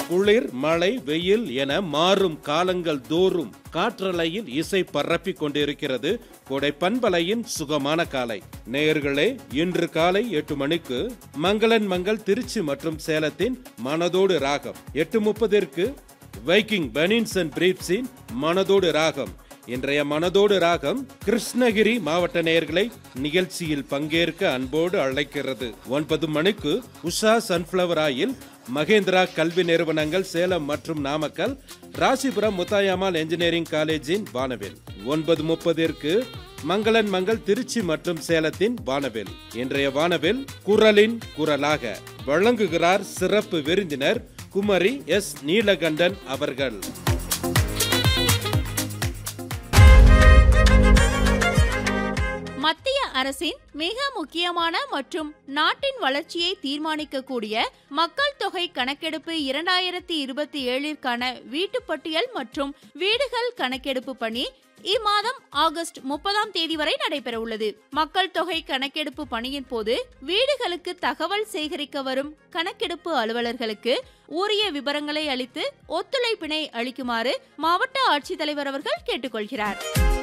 குளிர் மழை வெயில் என மாறும் காலங்கள் தோறும் காற்றலையில் இசை பரப்பிக் கொண்டிருக்கிறது கொடை பண்பலையின் சுகமான காலை நேயர்களே இன்று காலை எட்டு மணிக்கு மங்களன் மங்கள் திருச்சி மற்றும் சேலத்தின் மனதோடு ராகம் எட்டு முப்பதிற்கு வைக்கிங் பெனின்ஸ் அண்ட் பிரீப்ஸின் மனதோடு ராகம் இன்றைய மனதோடு ராகம் கிருஷ்ணகிரி மாவட்ட நேயர்களை நிகழ்ச்சியில் பங்கேற்க அன்போடு அழைக்கிறது ஒன்பது மணிக்கு உஷா சன்ஃபிளவர் ஆயில் மகேந்திரா கல்வி நிறுவனங்கள் சேலம் மற்றும் நாமக்கல் ராசிபுரம் முத்தாயம்மாள் என்ஜினியரிங் காலேஜின் வானவில் ஒன்பது முப்பதிற்கு மங்களன் மங்கள் திருச்சி மற்றும் சேலத்தின் வானவில் இன்றைய வானவில் குரலின் குரலாக வழங்குகிறார் சிறப்பு விருந்தினர் குமரி எஸ் நீலகண்டன் அவர்கள் மத்திய அரசின் மிக முக்கியமான மற்றும் நாட்டின் வளர்ச்சியை தீர்மானிக்கக்கூடிய மக்கள் தொகை கணக்கெடுப்பு இரண்டாயிரத்தி இருபத்தி ஏழிற்கான வீட்டுப்பட்டியல் மற்றும் வீடுகள் கணக்கெடுப்பு பணி இம்மாதம் ஆகஸ்ட் முப்பதாம் தேதி வரை நடைபெற உள்ளது மக்கள் தொகை கணக்கெடுப்பு பணியின் போது வீடுகளுக்கு தகவல் சேகரிக்க வரும் கணக்கெடுப்பு அலுவலர்களுக்கு உரிய விவரங்களை அளித்து ஒத்துழைப்பினை அளிக்குமாறு மாவட்ட ஆட்சித்தலைவர் அவர்கள் கேட்டுக்கொள்கிறார்